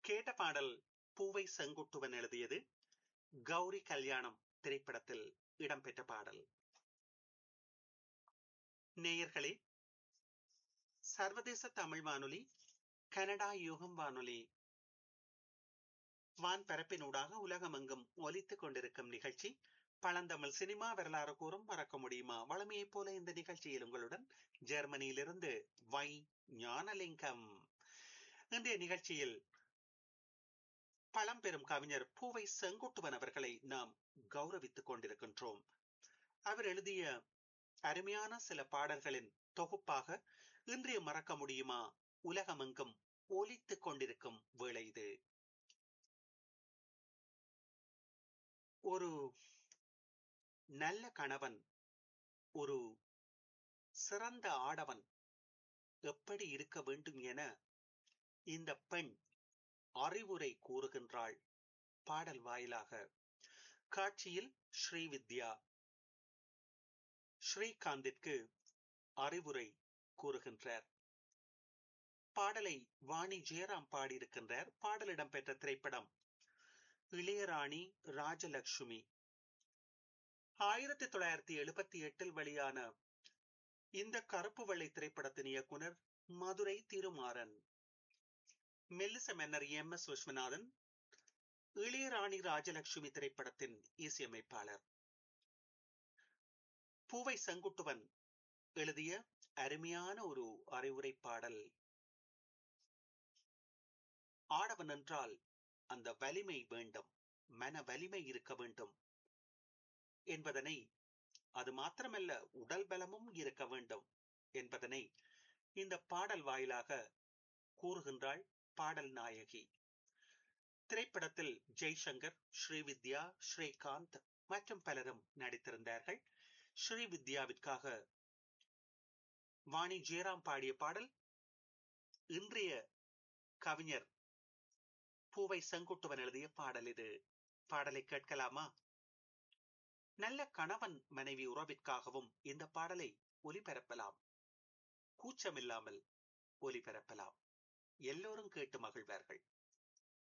கேட்ட பாடல் பூவை செங்குட்டுவன் எழுதியது கௌரி கல்யாணம் திரைப்படத்தில் இடம்பெற்ற பாடல் நேயர்களே சர்வதேச தமிழ் வானொலி கனடா யுகம் வானொலி வான் பரப்பினூடாக உலகமெங்கும் ஒலித்துக் கொண்டிருக்கும் நிகழ்ச்சி பழந்தமிழ் சினிமா வரலாறு கூறும் மறக்க முடியுமா வளமையைப் போல இந்த நிகழ்ச்சியில் உங்களுடன் ஜெர்மனியிலிருந்து வை ஞானலிங்கம் இன்றைய நிகழ்ச்சியில் பழம்பெரும் கவிஞர் பூவை செங்குட்டுவன் அவர்களை நாம் கௌரவித்துக் கொண்டிருக்கின்றோம் அவர் எழுதிய அருமையான சில பாடல்களின் தொகுப்பாக இன்றைய மறக்க முடியுமா உலகமெங்கும் ஒலித்துக் கொண்டிருக்கும் வேளை இது ஒரு நல்ல கணவன் ஒரு சிறந்த ஆடவன் எப்படி இருக்க வேண்டும் என இந்த பெண் அறிவுரை கூறுகின்றாள் பாடல் வாயிலாக காட்சியில் ஸ்ரீவித்யா ஸ்ரீகாந்திற்கு அறிவுரை கூறுகின்றார் பாடலை வாணி ஜெயராம் பாடியிருக்கின்றார் பாடலிடம் பெற்ற திரைப்படம் இளையராணி ராஜலட்சுமி ஆயிரத்தி தொள்ளாயிரத்தி எழுபத்தி எட்டில் வெளியான இந்த கருப்பு வெள்ளை திரைப்படத்தின் இயக்குனர் மதுரை திருமாறன் மெல்லிச மன்னர் எம் எஸ் விஸ்வநாதன் இளையராணி ராஜலட்சுமி திரைப்படத்தின் இசையமைப்பாளர் பூவை செங்குட்டுவன் எழுதிய அருமையான ஒரு அறிவுரை பாடல் ஆடவன் என்றால் அந்த வலிமை வேண்டும் மன வலிமை இருக்க வேண்டும் என்பதனை அது மாத்திரமல்ல உடல் பலமும் இருக்க வேண்டும் என்பதனை இந்த பாடல் வாயிலாக கூறுகின்றாள் பாடல் நாயகி திரைப்படத்தில் ஜெய்சங்கர் ஸ்ரீவித்யா ஸ்ரீகாந்த் மற்றும் பலரும் நடித்திருந்தார்கள் ஸ்ரீவித்யாவிற்காக வாணி ஜெயராம் பாடிய பாடல் இன்றைய கவிஞர் பூவை செங்குட்டுவன் எழுதிய பாடல் இது பாடலை கேட்கலாமா நல்ல கணவன் மனைவி உறவிற்காகவும் இந்த பாடலை ஒலிபரப்பலாம் கூச்சமில்லாமல் ஒலிபரப்பலாம் எல்லோரும் கேட்டு மகிழ்வார்கள்